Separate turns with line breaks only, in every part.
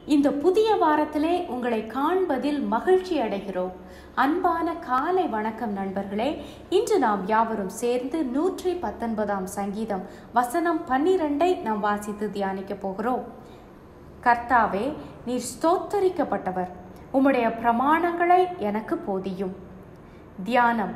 இந்த புதிய வாரத்திலே உங்களை காண்பதில் மகிழ்ச்சி அடைகிறோம் அன்பான காலை வணக்கம் நண்பர்களே இன்று நாம் யாவரும் சேர்ந்து நூற்றி பத்தொன்பதாம் சங்கீதம் வசனம் பன்னிரெண்டை நாம் வாசித்து தியானிக்க போகிறோம் கர்த்தாவே நீர் ஸ்தோத்தரிக்கப்பட்டவர் உம்முடைய பிரமாணங்களை எனக்கு போதியும் தியானம்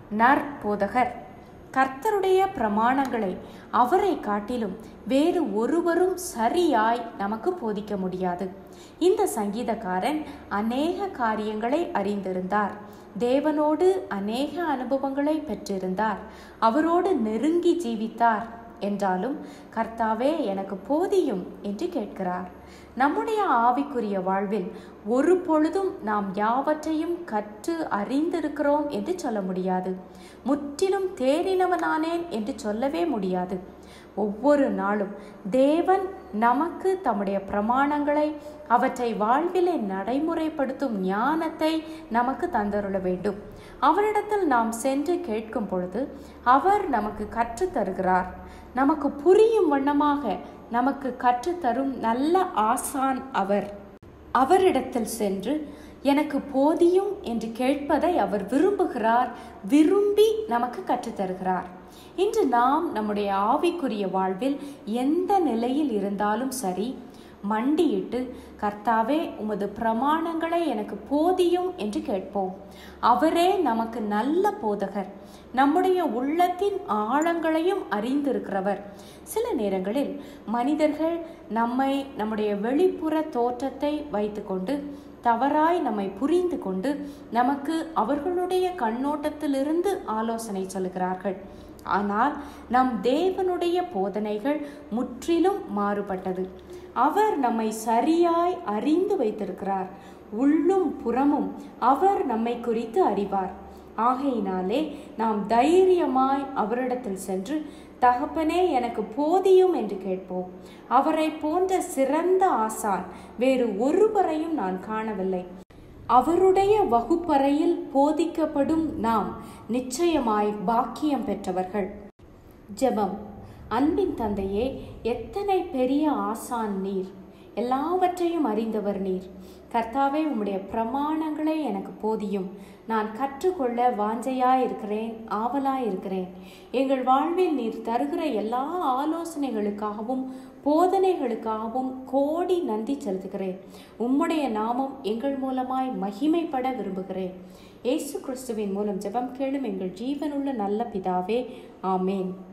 நற்போதகர் கர்த்தருடைய பிரமாணங்களை அவரை காட்டிலும் வேறு ஒருவரும் சரியாய் நமக்கு போதிக்க முடியாது இந்த சங்கீதக்காரன் அநேக காரியங்களை அறிந்திருந்தார் தேவனோடு அநேக அனுபவங்களை பெற்றிருந்தார் அவரோடு நெருங்கி ஜீவித்தார் என்றாலும் கர்த்தாவே எனக்கு போதியும் என்று கேட்கிறார் நம்முடைய ஆவிக்குரிய வாழ்வில் ஒரு பொழுதும் நாம் யாவற்றையும் கற்று அறிந்திருக்கிறோம் என்று சொல்ல முடியாது முற்றிலும் தேறினவனானேன் என்று சொல்லவே முடியாது ஒவ்வொரு நாளும் தேவன் நமக்கு தம்முடைய பிரமாணங்களை அவற்றை வாழ்விலே நடைமுறைப்படுத்தும் ஞானத்தை நமக்கு தந்தருள வேண்டும் அவரிடத்தில் நாம் சென்று கேட்கும் பொழுது அவர் நமக்கு கற்றுத் தருகிறார் நமக்கு புரியும் வண்ணமாக நமக்கு கற்றுத்தரும் நல்ல ஆசான் அவர் அவரிடத்தில் சென்று எனக்கு போதியும் என்று கேட்பதை அவர் விரும்புகிறார் விரும்பி நமக்கு கற்றுத்தருகிறார் இன்று நாம் நம்முடைய ஆவிக்குரிய வாழ்வில் எந்த நிலையில் இருந்தாலும் சரி மண்டியிட்டு கர்த்தாவே உமது பிரமாணங்களை எனக்கு போதியும் என்று கேட்போம் அவரே நமக்கு நல்ல போதகர் நம்முடைய உள்ளத்தின் ஆழங்களையும் அறிந்திருக்கிறவர் சில நேரங்களில் மனிதர்கள் நம்மை நம்முடைய வெளிப்புற தோற்றத்தை வைத்துக்கொண்டு தவறாய் நம்மை புரிந்து கொண்டு நமக்கு அவர்களுடைய கண்ணோட்டத்திலிருந்து ஆலோசனை சொல்கிறார்கள் ஆனால் நம் தேவனுடைய போதனைகள் முற்றிலும் மாறுபட்டது அவர் நம்மை சரியாய் அறிந்து வைத்திருக்கிறார் உள்ளும் புறமும் அவர் நம்மை குறித்து அறிவார் ஆகையினாலே நாம் தைரியமாய் அவரிடத்தில் சென்று தகப்பனே எனக்கு போதியும் என்று கேட்போம் அவரை போன்ற சிறந்த ஆசான் வேறு ஒருவரையும் நான் காணவில்லை அவருடைய வகுப்பறையில் போதிக்கப்படும் நாம் நிச்சயமாய் பாக்கியம் பெற்றவர்கள் ஜெபம் அன்பின் தந்தையே எத்தனை பெரிய ஆசான் நீர் எல்லாவற்றையும் அறிந்தவர் நீர் கர்த்தாவே உம்முடைய பிரமாணங்களே எனக்கு போதியும் நான் கற்றுக்கொள்ள வாஞ்சையாய் இருக்கிறேன் ஆவலாய் இருக்கிறேன் எங்கள் வாழ்வில் நீர் தருகிற எல்லா ஆலோசனைகளுக்காகவும் போதனைகளுக்காகவும் கோடி நன்றி செலுத்துகிறேன் உம்முடைய நாமம் எங்கள் மூலமாய் மகிமைப்பட விரும்புகிறேன் இயேசு கிறிஸ்துவின் மூலம் ஜெபம் கேளும் எங்கள் ஜீவனுள்ள நல்ல பிதாவே ஆமேன்